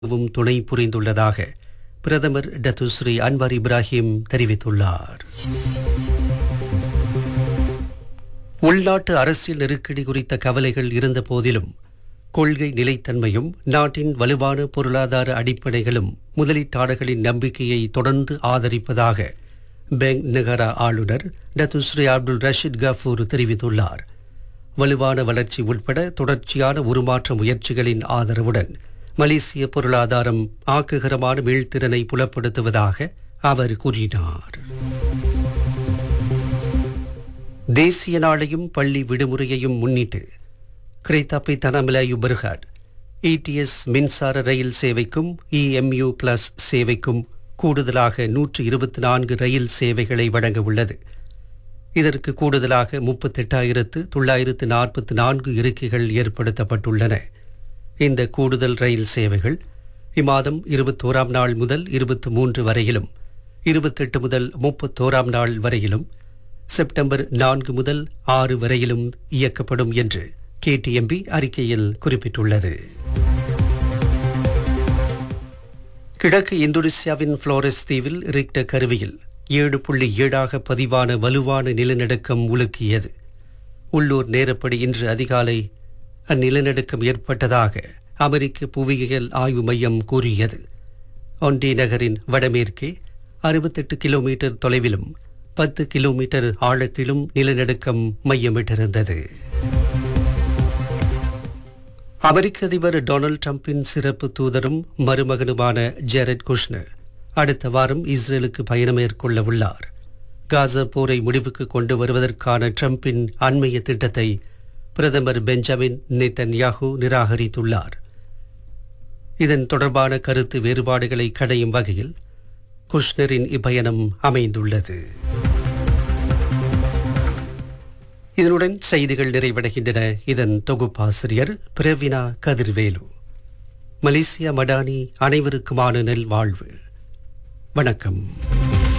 வும் துணை புரிந்துள்ளதாக பிரதமர் டத்துஸ்ரீ அன்வார் இப்ராஹிம் தெரிவித்துள்ளார் உள்நாட்டு அரசியல் நெருக்கடி குறித்த கவலைகள் இருந்த போதிலும் கொள்கை நிலைத்தன்மையும் நாட்டின் வலுவான பொருளாதார அடிப்படைகளும் முதலீட்டாளர்களின் நம்பிக்கையை தொடர்ந்து ஆதரிப்பதாக பெங் நகரா ஆளுநர் டத்துஸ்ரீ அப்துல் ரஷீத் கஃபூர் தெரிவித்துள்ளார் வலுவான வளர்ச்சி உட்பட தொடர்ச்சியான உருமாற்ற முயற்சிகளின் ஆதரவுடன் மலேசிய பொருளாதாரம் ஆக்குகரமான மீள்திறனை புலப்படுத்துவதாக அவர் கூறினார் தேசிய நாளையும் பள்ளி விடுமுறையையும் முன்னிட்டு கிரேத்தாப்பை தனமலாயு பெர்ஹாட் இடிஎஸ் மின்சார ரயில் சேவைக்கும் இஎம்யூ பிளஸ் சேவைக்கும் கூடுதலாக நூற்று இருபத்தி நான்கு ரயில் சேவைகளை வழங்க உள்ளது இதற்கு கூடுதலாக முப்பத்தெட்டாயிரத்து தொள்ளாயிரத்து நாற்பத்தி நான்கு இருக்கைகள் ஏற்படுத்தப்பட்டுள்ளன இந்த கூடுதல் ரயில் சேவைகள் இம்மாதம் இருபத்தோராம் நாள் முதல் இருபத்தி மூன்று வரையிலும் இருபத்தெட்டு முதல் முப்பத்தோராம் நாள் வரையிலும் செப்டம்பர் நான்கு முதல் ஆறு வரையிலும் இயக்கப்படும் என்று கேடிஎம்பி அறிக்கையில் குறிப்பிட்டுள்ளது கிழக்கு இந்தோனேசியாவின் புளோரஸ் தீவில் ரிக்டர் கருவியில் ஏழு புள்ளி ஏழாக பதிவான வலுவான நிலநடுக்கம் உலுக்கியது உள்ளூர் நேரப்படி இன்று அதிகாலை அந்நிலநடுக்கம் ஏற்பட்டதாக அமெரிக்க புவியியல் ஆய்வு மையம் கூறியது ஒன்டி நகரின் வடமேற்கே அறுபத்தெட்டு கிலோமீட்டர் தொலைவிலும் பத்து கிலோமீட்டர் ஆழத்திலும் நிலநடுக்கம் மையமிட்டிருந்தது அமெரிக்க அதிபர் டொனால்ட் ட்ரம்பின் சிறப்பு தூதரும் மருமகனுமான ஜெரட் குஷ்னர் அடுத்த வாரம் இஸ்ரேலுக்கு பயணம் மேற்கொள்ள உள்ளார் காசா போரை முடிவுக்கு கொண்டு வருவதற்கான ட்ரம்பின் அண்மைய திட்டத்தை பிரதமர் பெஞ்சமின் நெத்தன்யாகு நிராகரித்துள்ளார் இதன் தொடர்பான கருத்து வேறுபாடுகளை கடையும் வகையில் குஷ்னரின் இப்பயணம் அமைந்துள்ளது இதனுடன் செய்திகள் நிறைவடைகின்றன இதன் தொகுப்பாசிரியர் பிரவினா கதிர்வேலு மலேசியா மடானி அனைவருக்குமான நல்வாழ்வு வணக்கம்